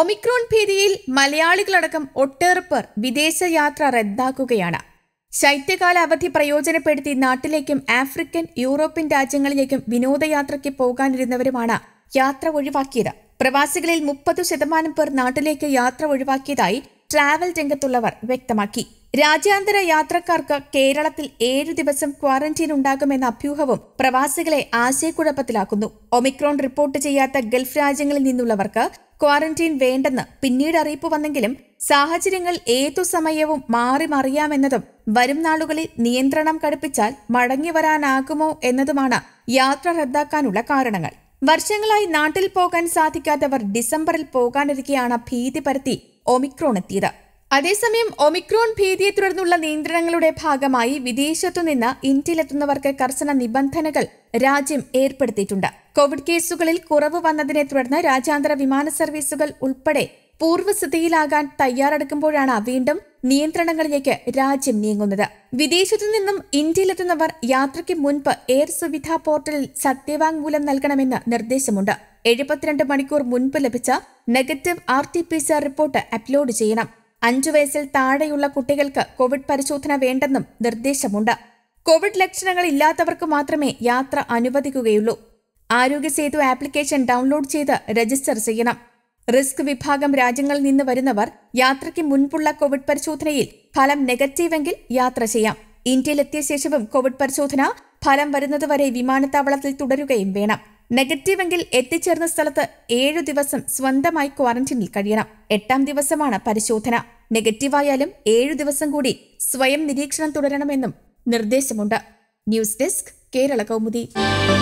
Omicron ഭീതിയിൽ മലയാളികളടക്കം ഒട്ടേറെ പേർ വിദേശയാത്ര റദ്ദാക്കുകയാണ് ശൈത്യകാല അവധി പ്രയോജനപ്പെടുത്തി നാട്ടിലേക്കും ആഫ്രിക്കൻ യൂറോപ്യൻ രാജ്യങ്ങളിലേക്കും വിനോദയാത്രയ്ക്ക് പോകാനിരുന്നവരുമാണ് യാത്ര ഒഴിവാക്കിയത് പ്രവാസികളിൽ മുപ്പത് ശതമാനം പേർ നാട്ടിലേക്ക് യാത്ര ഒഴിവാക്കിയതായി ട്രാവൽ രംഗത്തുള്ളവർ വ്യക്തമാക്കി രാജ്യാന്തര യാത്രക്കാർക്ക് കേരളത്തിൽ ഏഴു ദിവസം ക്വാറന്റീൻ ഉണ്ടാകുമെന്ന അഭ്യൂഹവും പ്രവാസികളെ ആശയക്കുഴപ്പത്തിലാക്കുന്നു ഒമിക്രോൺ റിപ്പോർട്ട് ചെയ്യാത്ത ഗൾഫ് രാജ്യങ്ങളിൽ നിന്നുള്ളവർക്ക് ക്വാറന്റീൻ വേണ്ടെന്ന് പിന്നീട് അറിയിപ്പ് വന്നെങ്കിലും സാഹചര്യങ്ങൾ ഏതു സമയവും മാറി മറിയാമെന്നതും വരും നാളുകളിൽ നിയന്ത്രണം കടുപ്പിച്ചാൽ മടങ്ങി വരാനാകുമോ എന്നതുമാണ് യാത്ര റദ്ദാക്കാനുള്ള കാരണങ്ങൾ വർഷങ്ങളായി നാട്ടിൽ പോകാൻ സാധിക്കാത്തവർ ഡിസംബറിൽ പോകാനിരിക്കെയാണ് ഭീതി പരത്തി ഒമിക്രോൺ എത്തിയത് അതേസമയം ഒമിക്രോൺ ഭീതിയെ തുടർന്നുള്ള നിയന്ത്രണങ്ങളുടെ ഭാഗമായി വിദേശത്തുനിന്ന് ഇന്ത്യയിലെത്തുന്നവർക്ക് കർശന നിബന്ധനകൾ രാജ്യം ഏർപ്പെടുത്തിയിട്ടുണ്ട് കോവിഡ് കേസുകളിൽ കുറവ് വന്നതിനെ തുടർന്ന് രാജ്യാന്തര വിമാന സർവീസുകൾ ഉൾപ്പെടെ പൂർവ്വസ്ഥിതിയിലാകാൻ തയ്യാറെടുക്കുമ്പോഴാണ് വീണ്ടും നിയന്ത്രണങ്ങളിലേക്ക് രാജ്യം നീങ്ങുന്നത് വിദേശത്തു നിന്നും ഇന്ത്യയിലെത്തുന്നവർ യാത്രയ്ക്ക് മുൻപ് എയർ സുവിധ പോർട്ടലിൽ സത്യവാങ്മൂലം നൽകണമെന്ന് നിർദ്ദേശമുണ്ട് എഴുപത്തിരണ്ട് മണിക്കൂർ മുൻപ് ലഭിച്ച negative R T P C R report upload ചെയ്യണം അഞ്ചു വയസ്സിൽ താഴെയുള്ള കുട്ടികൾക്ക് കോവിഡ് പരിശോധന വേണ്ടെന്നും നിർദ്ദേശമുണ്ട് കോവിഡ് ലക്ഷണങ്ങൾ ഇല്ലാത്തവർക്ക് മാത്രമേ യാത്ര അനുവദിക്കുകയുള്ളൂ ആരോഗ്യ സേതു ആപ്ലിക്കേഷൻ ഡൗൺലോഡ് ചെയ്ത് രജിസ്റ്റർ ചെയ്യണം റിസ്ക് വിഭാഗം രാജ്യങ്ങളിൽ നിന്ന് വരുന്നവർ യാത്രയ്ക്ക് മുൻപുള്ള കോവിഡ് പരിശോധനയിൽ ഫലം നെഗറ്റീവെങ്കിൽ യാത്ര ചെയ്യാം ഇന്ത്യയിലെത്തിയ ശേഷവും കോവിഡ് പരിശോധന ഫലം വരുന്നതുവരെ വിമാനത്താവളത്തിൽ തുടരുകയും വേണം നെഗറ്റീവെങ്കിൽ എത്തിച്ചേർന്ന സ്ഥലത്ത് ഏഴു ദിവസം സ്വന്തമായി ക്വാറന്റീനിൽ കഴിയണം എട്ടാം ദിവസമാണ് പരിശോധന നെഗറ്റീവായാലും ഏഴു ദിവസം കൂടി സ്വയം നിരീക്ഷണം തുടരണമെന്നും നിർദ്ദേശമുണ്ട് ന്യൂസ് ഡെസ്ക് കേരള കൗമുദി